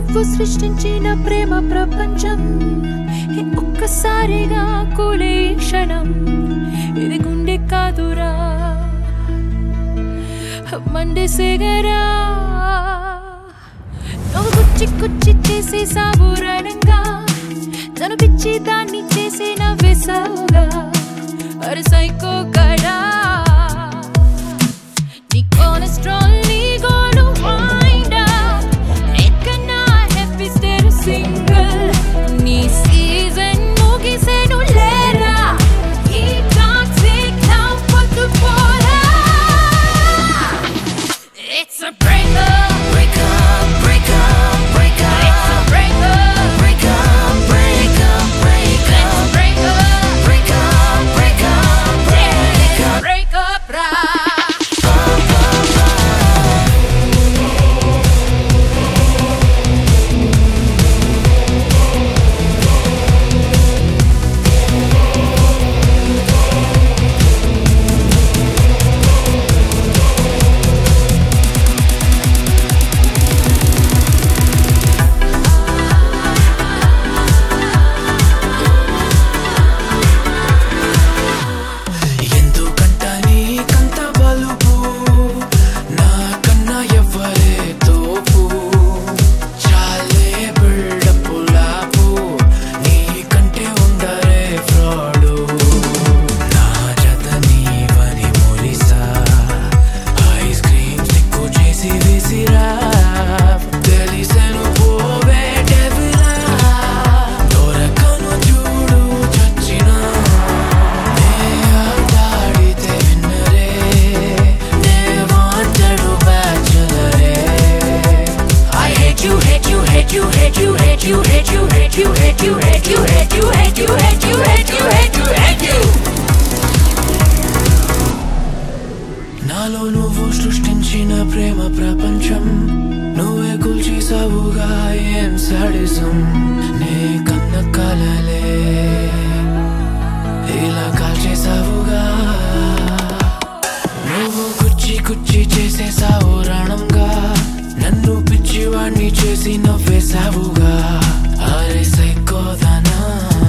నువ్వు సృష్టించిన ప్రేమ ప్రపంచం ఏ ఒక్కసారిగా కూలే ఈ క్షణం ఇది గుండె కాదురా మండే సెగరా నువ్వు కుచ్చి కుచ్చి చేసే సాబురణంగా తను పిచ్చి దాన్ని చేసే నవ్వేసావుగా అరే సైకో గడా నీ కొలెస్ట్రాల్ నీ గోలు వైండా ఎక్కన్నా హ్యాపీ స్టేర్ సింగిల్ నీ సీజన్ ముగిసేను లేరా ఈ టాక్సిక్ లవ్ పొద్దు పోరా It's a breakup Breakup, breakup, breakup, It's a breakup breakup, breakup, breakup, Let's break up breakup, breakup, Yeah, break up ra ఎందుకంట నీకంత బలుపు నాకన్నా ఎవ్వరే తోపు చాలే బిల్డప్ లాపు నీకంటే ఉండరే ఫ్రాడు నా జత నీవని మురిసా ఐస్ క్రీమ్ సిక్కు చేసి విసిరా తెలిసెను పోవే డెవిలా దొరకను చూడు చచ్చినా నే ఆటాడితే విన్నరే నే వాంటెడు బ్యాచులరే I hate you, hate you, hate you, hate you, hate you, hate you, hate you, hate you, hate you, hate you, hate you, hate you, hate you, hate you, hate you. నాలో నువ్వు సృష్టించిన ప్రేమ ప్రపంచం నువ్వే కూల్చేసావుగా ఏం sadism నే కన్న కలలే ఇలా కాల్చేసావుగా నువ్వు కుచ్చి కుచ్చి చేసేసావు రాణంగా నన్ను పిచ్చివాణ్ణి చేసి నవ్వేసావుగా అరే సైకోదనా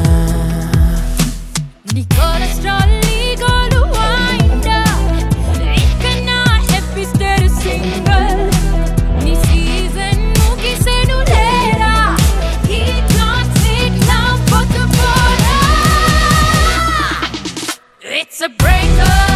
నీ కొలెస్ట్రాల్ నీ గోలు వైండా ఎక్కన్నా హ్యాపీ స్టేర్ సింగిల్ నీ సీజన్ ముగిసేను లేరా ఈ టాక్సిక్ లవ్ పొద్దు పోరా It's a breakup